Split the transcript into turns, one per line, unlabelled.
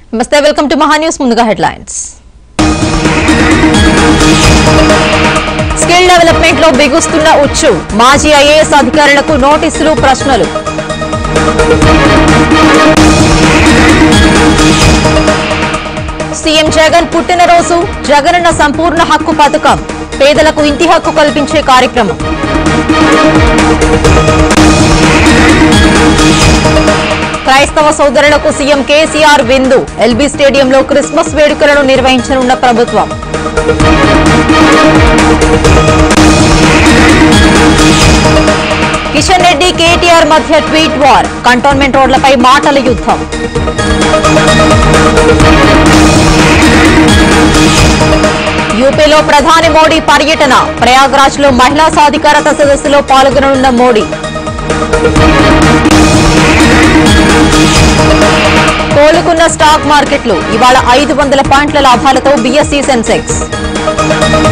నమస్తే welcome to Mahaa news ముందుగా headlines skill development లో బిగుస్తున్న ఉచ్చు మాజీ ఐఏఎస్ అధికారులకు నోటీసులు ప్రశ్నలు సీఎం జగన్ పుట్టినరోజు జగనన్న సంపూర్ణ హక్కు పథకం పేదలకు ఇంటి హక్కు కల్పించే కార్యక్రమం క్రైస్తవ సోదరులకు సీఎం కేసీఆర్ విందు ఎల్బీ స్టేడియంలో క్రిస్మస్ వేడుకలను నిర్వహించనున్న ప్రభుత్వం కిషన్ రెడ్డి కేటీఆర్ మధ్య ట్వీట్ వార్ కంటోన్మెంట్ రోడ్లపై మాటల యుద్ధం యూపీలో ప్రధాని మోడీ పర్యటన ప్రయాగ్రాజ్ లో మహిళా సాధికారత సదస్సులో పాల్గొననున్న మోడీ కోలుకున్న స్టాక్ మార్కెట్లు ఇవాళ ఐదు వందల పాయింట్ల లాభాలతో బీఎస్సీ సెన్సెక్స్